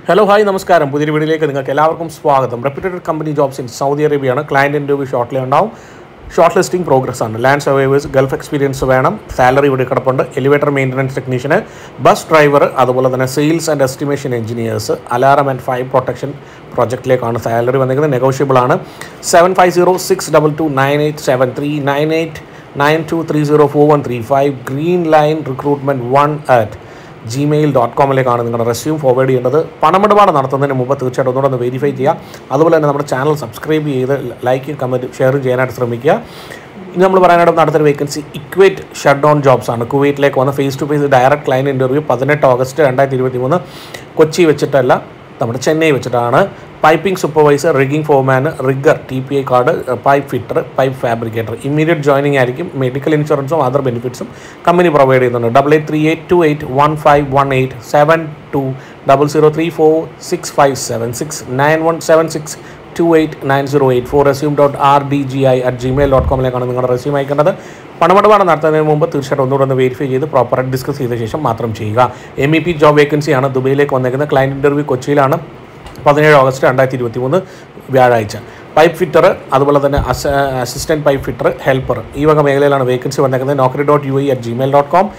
hello hi നമസ്കാരം പുതിയൊരു വീഡിയോയിലേക്ക് നിങ്ങൾക്ക് എല്ലാവർക്കും സ്വാഗതം reputed company jobs in Saudi അറേബ്യയാണ് ക്ലയൻറ്റ് ഇൻ്റർവ്യൂ ഷോർട്ട്ലി ഉണ്ടാവും ഷോർട്ട് ലിസ്റ്റിംഗ് പ്രോഗ്രസ് ആണ് ലാൻഡ് സർവൈവേഴ്സ് ഗൾഫ് എക്സ്പീരിയൻസ് വേണം സാലറി ഇവിടെ കിടപ്പുണ്ട് elevator maintenance technician bus driver അതുപോലെ തന്നെ sales and estimation engineers alarm and fire protection പ്രോജക്റ്റിലേക്കാണ് സാലറി വന്നിരിക്കുന്നത് നെഗോഷ്യബിൾ ആണ് seven five zero six double two nine eight seven three nine eight nine two three zero four one three five green line recruitment one at Gmail dot കോമിലേക്കാണ് നിങ്ങളുടെ resume forward ചെയ്യേണ്ടത് പണമിടപാട് നടത്തുന്നതിന് മുമ്പ് തീർച്ചയായിട്ടും ഒന്നുകൂടെ ഒന്ന് വെരിഫൈ ചെയ്യുക അതുപോലെ തന്നെ നമ്മുടെ ചാനൽ സബ്സ്ക്രൈബ് ചെയ്ത് ലൈക്കും കമൻറ്റും ഷെയറും ചെയ്യാനായിട്ട് ശ്രമിക്കുക ഇനി നമ്മൾ പറയാനായിട്ട് നടത്തൊരു vacancy Equate shut down jobs ആണ് കുവൈറ്റിലേക്ക് വന്ന face to face direct client interview പതിനെട്ട് ഓഗസ്റ്റ് രണ്ടായിരത്തി ഇരുപത്തി മൂന്ന് കൊച്ചി വെച്ചിട്ടല്ല നമ്മുടെ ചെന്നൈ വെച്ചിട്ടാണ് piping supervisor rigging foreman rigger T P I card pipe fitter pipe fabricator immediate joining ആയിരിക്കും മെഡിക്കൽ ഇൻഷുറൻസും അതർ ബെനിഫിറ്റ്സും കമ്പനി പ്രൊവൈഡ് ചെയ്യുന്നുണ്ട് double eight three eight two eight one five one eight seven two double zero three four six five seven six nine one seven six two eight nine zero eight four resume dot R D G I at Gmail dot കോമിലേക്കാണ് നിങ്ങളുടെ resume അയക്കേണ്ടത് പണമിടപാട് നടത്തുന്നതിന് മുമ്പ് തീർച്ചയായിട്ടും ഒന്നുകൂടെ ഒന്ന് verify ചെയ്ത് പ്രോപ്പറായിട്ട് ഡിസ്കസ് ചെയ്ത ശേഷം മാത്രം ചെയ്യുക എം ഇ പി ജോബ് വേക്കൻസിയാണ് ദുബൈയിലേക്ക് വന്നേക്കുന്നത് ക്ലയൻറ്റ് ഇൻ്റർവ്യൂ കൊച്ചിയിലാണ് പതിനേഴ് ഓഗസ്റ്റ് രണ്ടായിരത്തി ഇരുപത്തി മൂന്ന് വ്യാഴാഴ്ച പൈപ്പ് ഫിറ്റർ അതുപോലെ തന്നെ അസ അസിസ്റ്റൻറ്റ് പൈപ്പ് ഫിറ്റർ ഹെൽപ്പർ ഈ വക മേഖലയിലാണ് വേക്കൻസി വന്നേക്കുന്നത് Naukri dot U I at Gmail dot com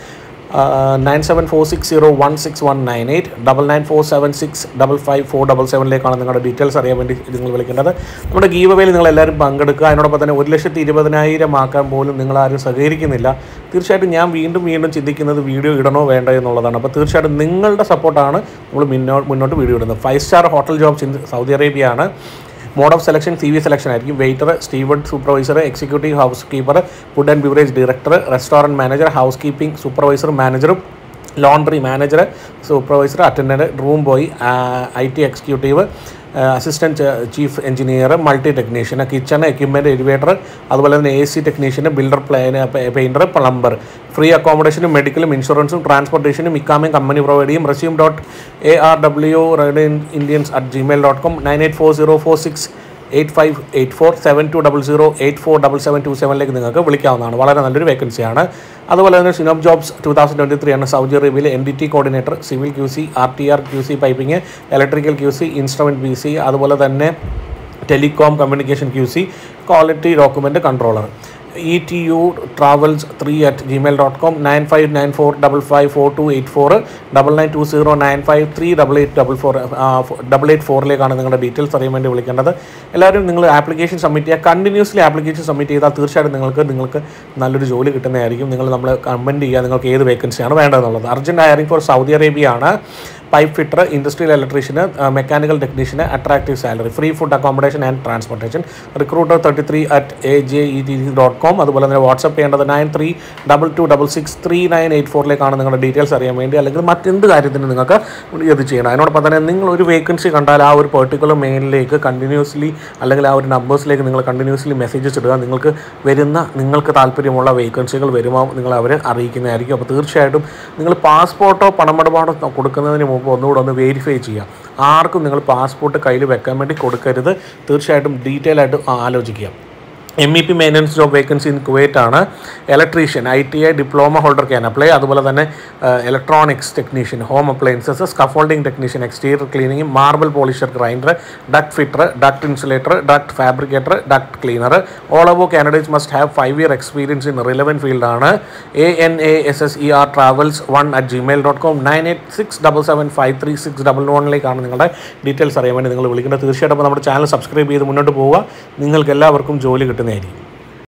nine seven four six zero one six one nine eight double nine four seven six double five four double സെവനിലേക്കാണ് നിങ്ങളുടെ details അറിയാൻ വേണ്ടി നിങ്ങൾ വിളിക്കേണ്ടത് നമ്മുടെ ഗീവ് അവയിൽ നിങ്ങൾ എല്ലാവരും പങ്കെടുക്കുക അതിനോടൊപ്പം തന്നെ ഒരു ലക്ഷത്തി ഇരുപതിനായിരം ആക്കാൻ പോലും നിങ്ങൾ ആരും സഹകരിക്കുന്നില്ല തീർച്ചയായിട്ടും ഞാൻ വീണ്ടും വീണ്ടും ചിന്തിക്കുന്നത് വീഡിയോ ഇടണോ വേണ്ടോ എന്നുള്ളതാണ് അപ്പോൾ തീർച്ചയായിട്ടും നിങ്ങളുടെ സപ്പോർട്ടാണ് നമ്മൾ മുന്നോട്ട് മുന്നോട്ട് വീഡിയോ ഇടുന്നത് five star hotel jobs in Saudi അറേബ്യയാണ് mode of selection C V selection ആയിരിക്കും waiter steward supervisor executive housekeeper food and beverage director restaurant manager housekeeping supervisor മാനേജറും laundry manager supervisor attendant room boy I T executive assistant chief engineer multi technician kitchen equipment elevator അതുപോലെ തന്നെ A C technician builder plan painter plumber free അക്കോമഡേഷനും മെഡിക്കലും ഇൻഷുറൻസും ട്രാൻസ്പോർട്ടേഷനും ഇക്കാമയും company provide ചെയ്യും resume dot A R W red Indians at Gmail dot com nine eight four zero four six eight five eight four seven two double zero eight four double seven two സെവനിലേക്ക് നിങ്ങൾക്ക് വിളിക്കാവുന്നതാണ് വളരെ നല്ലൊരു വേക്കൻസിയാണ് അതുപോലെ തന്നെ സിനോബ് jobs two thousand twenty three ആണ് സൗദി അറേബ്യയിലെ N D T coordinator civil Q C R T R Q C piping electrical Q C instrument B C അതുപോലെ തന്നെ telecom communication Q C quality document controller E T U travels three at Gmail dot com nine five nine four double five four two eight four double nine two zero nine five three double eight double four double eight ഫോറിലേക്കാണ് നിങ്ങളുടെ details അറിയാൻ വേണ്ടി വിളിക്കേണ്ടത് എല്ലാവരും നിങ്ങൾ application submit ചെയ്യുക continuously application submit ചെയ്താൽ തീർച്ചയായിട്ടും നിങ്ങൾക്ക് നിങ്ങൾക്ക് നല്ലൊരു ജോലി കിട്ടുന്നതായിരിക്കും നിങ്ങൾ നമ്മൾ കമൻറ്റ് ചെയ്യുക നിങ്ങൾക്ക് ഏത് വേക്കൻസിയാണ് വേണ്ടതെന്നുള്ളത് urgent hiring for Saudi Arabia ആണ് pipe fitter industrial electrician mechanical technician attractive salary free food accommodation and transportation recruiter thirty three at A J E T dot com അതുപോലെ തന്നെ വാട്സപ്പ് ചെയ്യേണ്ടത് nine three double two double six three nine eight ഫോറിലേക്കാണ് നിങ്ങളുടെ details അറിയാൻ വേണ്ടി അല്ലെങ്കിൽ മറ്റെന്ത് കാര്യത്തിന് നിങ്ങൾക്ക് ഇത് ചെയ്യണം അതിനോടൊപ്പം തന്നെ നിങ്ങൾ ഒരു വേക്കൻസി കണ്ടാൽ ആ ഒരു പെർട്ടിക്കുലർ മെയിലിലേക്ക് കണ്ടിന്യൂസ്ലി അല്ലെങ്കിൽ ആ ഒരു നമ്പേഴ്സിലേക്ക് നിങ്ങൾ കണ്ടിന്യൂസ്ലി മെസ്സേജസ് ഇടുക നിങ്ങൾക്ക് വരുന്ന നിങ്ങൾക്ക് താല്പര്യമുള്ള വേക്കൻസികൾ വരുമ്പോൾ നിങ്ങൾ അവരെ അറിയിക്കുന്നതായിരിക്കും അപ്പോൾ തീർച്ചയായിട്ടും നിങ്ങൾ പാസ്പോർട്ടോ പണമിടപാടോ കൊടുക്കുന്നതിന് മുമ്പ് ഒന്നുകൂടെ ഒന്ന് വെരിഫൈ ചെയ്യുക ആർക്കും നിങ്ങൾ പാസ്പോർട്ട് കയ്യിൽ വെക്കാൻ വേണ്ടി കൊടുക്കരുത് തീർച്ചയായിട്ടും ഡീറ്റെയിൽ ആയിട്ട് ആലോചിക്കുക M E P maintenance job vacancy in Kuwait ആണ് electrician I T I diploma holder can apply അതുപോലെ തന്നെ electronics technician home appliances scaffolding technician exterior cleaning marble polisher grinder duct fitter duct insulator duct fabricator duct cleaner all over candidates must have five year experience in relevant ഫീൽഡാണ് A N A S S E R travels one at Gmail dot com nine eight six double seven five three six double വണ്ണിലേക്കാണ് നിങ്ങളുടെ details അറിയാൻ വേണ്ടി നിങ്ങൾ വിളിക്കേണ്ടത് തീർച്ചയായിട്ടും നമ്മുടെ channel subscribe ചെയ്ത് മുന്നോട്ട് പോവുക നിങ്ങൾക്ക് എല്ലാവർക്കും ജോലി കിട്ടുന്നതായിരിക്കും